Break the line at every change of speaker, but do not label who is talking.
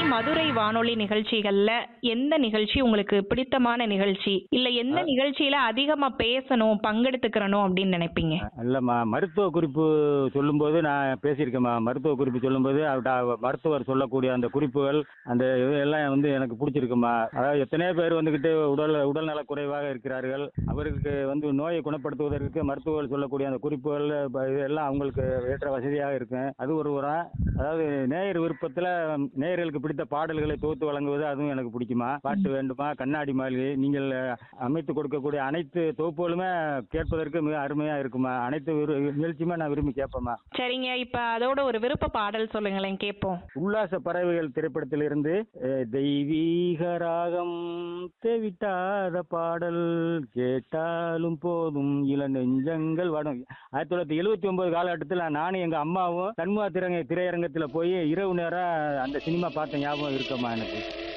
மதுரை வானொலி நிகழ்ச்சிகள்ல எந்த நிகழ்ச்சி உங்களுக்கு பிடித்தமான நிகழ்ச்சி இல்ல எந்த நிகழ்ச்சியில அதிகமா பேசணும் பங்கெடுத்துக்கிறணும் அப்படின்னு நினைப்பீங்க
இல்லைம்மா மருத்துவ குறிப்பு சொல்லும்போது நான் பேசியிருக்கேம்மா மருத்துவ குறிப்பு சொல்லும்போது அவர்ட்ட மருத்துவர் சொல்லக்கூடிய அந்த குறிப்புகள் அந்த இது எல்லாம் வந்து எனக்கு பிடிச்சிருக்குமா அதாவது எத்தனையோ பேர் வந்துக்கிட்டு உடல் உடல்நலக் குறைவாக இருக்கிறார்கள் அவருக்கு வந்து நோயை குணப்படுத்துவதற்கு மருத்துவர்கள் சொல்லக்கூடிய அந்த குறிப்புகள் ப- இது எல்லாம் அவங்களுக்கு ஏற்ற வசதியாக இருக்கும் அது ஒரு உரம் அதாவது நேயர் விருப்பத்தில் நேயர்களுக்கு பிடித்த பாடல்களை தொகுத்து வழங்குவது அதுவும் எனக்கு பிடிக்குமா பாட்டு வேண்டுமா கண்ணாடி மாளிகை நீங்கள் அமைத்து கொடுக்கக்கூடிய அனைத்து தொகுப்புகளுமே கேட்பதற்கு மிக அருமையாக இருக்குமா அனைத்து விரு- நிகழ்ச்சியுமே நான் விரும்பி கேட்பேம்மா
சரிங்க இப்ப அதோட ஒரு விருப்ப பாடல் சொல்லுங்களேன் கேட்போம்
உல்லாச பறவைகள் திரைப்படத்திலிருந்து அஹ், தெய்வீக ராகம் தெவிட்டாத பாடல் கேட்டாலும் போதும் இள நெஞ்சங்கள் வடும் ஆயிரத்தி தொள்ளாயிரத்தி எழுபத்தி ஒன்பது காலகட்டத்தில் நானும் எங்க அம்மாவும் தன்முகா திரை திரையரங்கத்தில் போய் இரவு நேரம் அந்த சினிமா பார்த்த ஞாபகம் இருக்கம்மா எனக்கு